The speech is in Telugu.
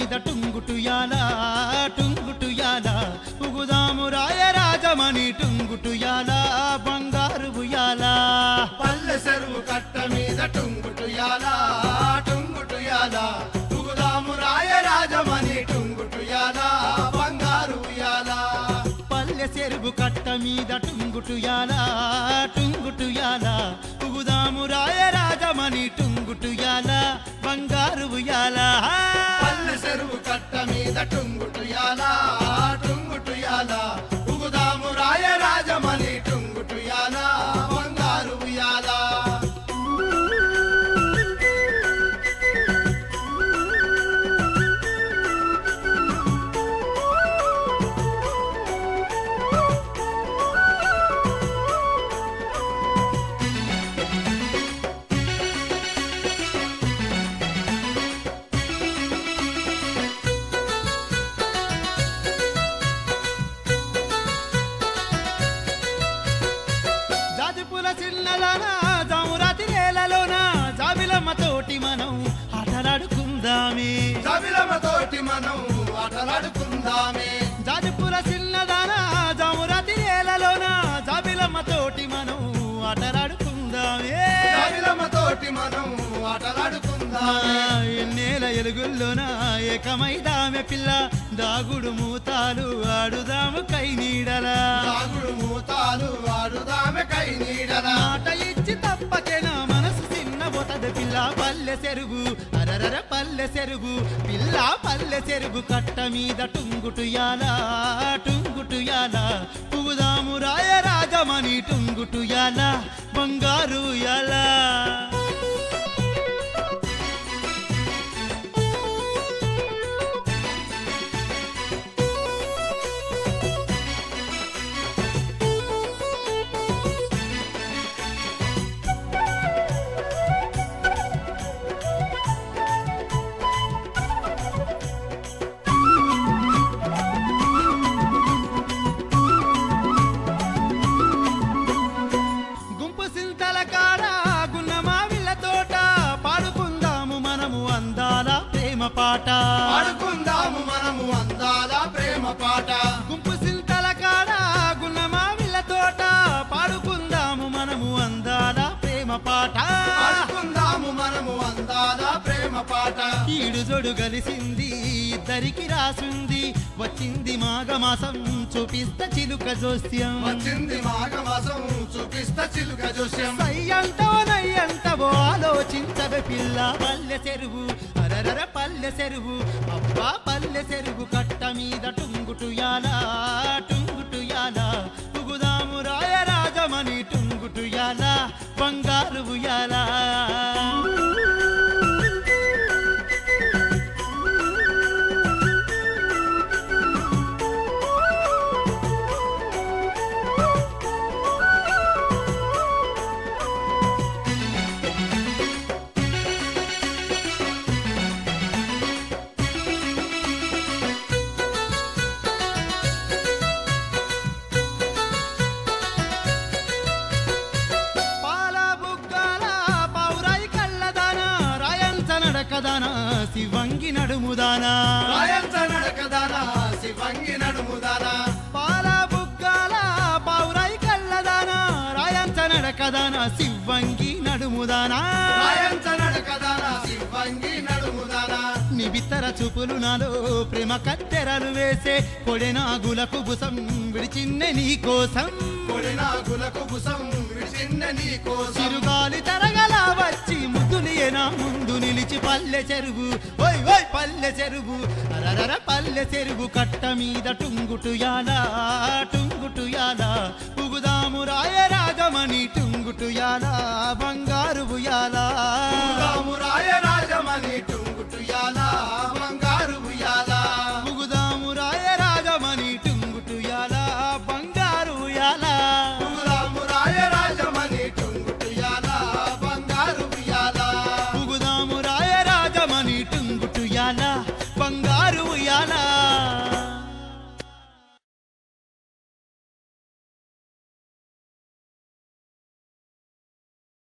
మీద టుంగుటుయాల టుంగుటుయాల ఉగుదాము రాయ రాజమణి టుంగుటుయాల బంగారు ఉయ్యాల పల్లె చెరువు కట్ట మీద టుంగుటుయాల టుంగుటుయాల తుగుదాము రాయ రాజమణి టుంగుటుయాల బంగారు ఉయ్యాల పల్లె చెరువు కట్ట మీద టుంగుటుయాల టుంగుటుయాల ఉగుదాము రాయ రాజమణి టుంగుటుయాల బంగారు ఉయ్యాల పల్లె చెరువు కట్ట మీద టుంగుటుయాల టుంగుటుయాల తుగుదాము రాయ రాజమణి టుంగుటుయాల బంగారు ఉయ్యాల జాజిపుల చిన్నదాన జామురాతి నేలలోన జాబిలమ్మ తోటి మనం ఆటలాడుకుందామే కవిలమ తోటి మనం ఆటలాడుకుందామే జాజిపుల చిన్నదాన జామురాతి నేలలోన జాబిలమ్మ తోటి మనం ఆటలాడుకుందామే కవిలమ తోటి మనం ఆ, ఆటలాడుకుందామే ఎన్నేల ఎలుగుల్లోన ఏకమైదామె పిల్ల దాగుడు మూతాలు ఆడుదాము కై నీడలా సాగుడు మూతాలు ఆడుదామె కై నీడలా మాట ఇచ్చి తప్పకేనా మనసు చిన్న బొతద పిల్ల పల్లె చెరుగు అరరర పల్లె చెరుగు పిల్ల పల్లె చెరుగు కట్ట మీద టుంగుటుయాల టుంగుటుయాల పుగుదాము రాయ రాజమణి టుంగుటుయాల బంగారు యాలా గుంపు సింతల కాడ గున్న మావిళ్ళ తోట పాడుకుందాము మనము అందాల ప్రేమ పాట ఆడుకుందాము మనము అందాల ప్రేమ పాట గుంపు సింతల కాడ గున్న మావిళ్ళ తోట పాడుకుందాము మనము అందాల ప్రేమ పాట ఆడుకుందాము మనము అందాల ప్రేమ పాట ఈడు జోడు కలిసింది ఇద్దరికి రాసుంది వచ్చింది మాఘమాసం చూపిస్త చిలుక జోస్యం వచ్చింది మాఘమాసం చూపిస్తా చిలుక జోస్యం సయ్యంటవో నయ్యంటవో ఆలోచించవే పిల్ల పల్లె చెరువు అరరర పల్లె చెరువు అబ్బా పల్లె చెరువు కట్ట మీద టుంగుటుయాల టుంగుటుయాల తుగుదాము రాయ రాజమణి టుంగుటుయాల బంగారు ఉయ్యాల పాల బుగ్గల పౌరాయి కళ్ళదాన రాయంత నడకదాన శివంగి నడుముదానా రాయంత నడకదానా శివంగి నడుముదానా పాల బుగ్గల పౌరాయి కళ్ళదాన రాయంత నడకదాన శివంగి నడుముదానా రాయంత నడకదానా శివంగి నడుముదానా నిబిత్తర చూపులు నాలో ప్రేమ కత్తెరలు వేసే కొడెనాగులకు బుసం విడిచిన్నె నీ కోసం కొడినాగులకు బుసం విడిచిన నీ కోసం చిరుగాలి తరగల వచ్చి ముద్దులియనా ముందు నిలిచి పల్లె చెరువు ఓయ్ ఓయ్ పల్లె చెరువు అరరర పల్లె చెరువు కట్ట మీద టుంగుటుయాల టుంగుటుయాల ఉగుదాము రాయ రాగమణి టుంగుటుయాల బంగారు ఉయ్యాల రాయ రాజమణి టుంగుటుయాల